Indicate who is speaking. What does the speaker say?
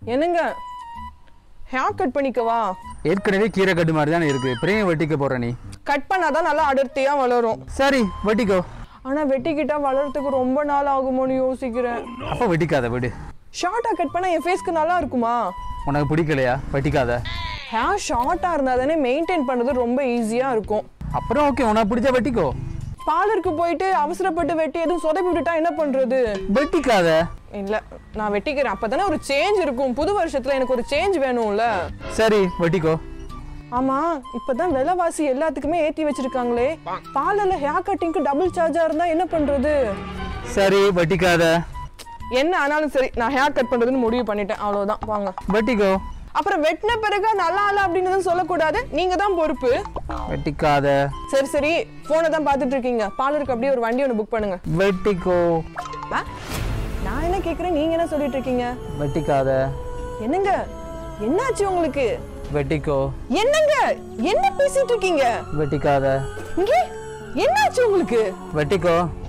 Speaker 1: என்னங்க hair cut பண்ணிக்கவா
Speaker 2: ஏற்கனவே கீரை கட்டு மாதிரி தானே இருக்கு பிரியம் வெட்டிக்க போற நீ
Speaker 1: கட் பண்ணாதான் நல்லா அடர்த்தியா வளரும்
Speaker 2: சரி வெட்டிக்கோ
Speaker 1: ஆனா வெட்டிக்கிட்டா வளர்றதுக்கு ரொம்ப நாள் ஆகுமோன்னு யோசிக்கிறேன்
Speaker 2: அப்போ வெட்டிக்காத விடு
Speaker 1: ஷார்ட்டா கட் பண்ணா என் ஃபேஸ்க்கு நல்லா இருக்குமா
Speaker 2: உனக்கு பிடிக்கலையா வெட்டிக்காத
Speaker 1: ஹேர் ஷார்ட்டா இருந்தா தானே மெயின்டைன் பண்றது ரொம்ப ஈஸியா இருக்கும்
Speaker 2: அப்புறம் ஓகே உனக்கு பிடிச்சா வெட்டிக்கோ
Speaker 1: பார்லருக்கு போயிட்டு அவசரப்பட்டு வெட்டி எதுவும் சொதப்பி விட்டுட்டா என்ன பண்றது
Speaker 2: வெட்டிக்காத
Speaker 1: இல்ல நான் வெட்டிக்கிறேன் அப்பதானே ஒரு சேஞ்ச் இருக்கும் புது வருஷத்துல எனக்கு ஒரு சேஞ்ச் வேணும்ல
Speaker 2: சரி வெட்டிக்கோ
Speaker 1: ஆமா இப்பதான் விலைவாசி எல்லாத்துக்குமே ஏத்தி வச்சிருக்காங்களே பார்லர்ல ஹேர் கட்டிங்க்கு டபுள் சார்ஜா இருந்தா என்ன பண்றது
Speaker 2: சரி வெட்டிக்காத
Speaker 1: என்ன ஆனாலும் சரி நான் ஹேர் கட் பண்றதுன்னு முடிவு பண்ணிட்டேன் அவ்வளவுதான் வாங்க
Speaker 2: வெட்டிக்கோ
Speaker 1: அப்புறம் வெட்டின பிறகு நல்லா இல்ல அப்படின்னு சொல்லக்கூடாது நீங்க தான் பொறுப்பு
Speaker 2: வெட்டிக்காத
Speaker 1: சரி சரி போனை தான் பார்த்துட்டு இருக்கீங்க பார்லருக்கு அப்படியே ஒரு வண்டி ஒன்று புக் பண்ணுங்க
Speaker 2: வெட்டிக்கோ
Speaker 1: ஆ? நான் என்ன கேக்குறேன் நீங்க என்ன சொல்லிட்டு இருக்கீங்க
Speaker 2: வெட்டிக்காத
Speaker 1: என்னங்க என்னாச்சு உங்களுக்கு
Speaker 2: வெட்டிக்கோ
Speaker 1: என்னங்க என்ன பேசிட்டு இருக்கீங்க
Speaker 2: வெட்டிக்காத
Speaker 1: இங்கே என்னாச்சு உங்களுக்கு
Speaker 2: வெட்டிக்கோ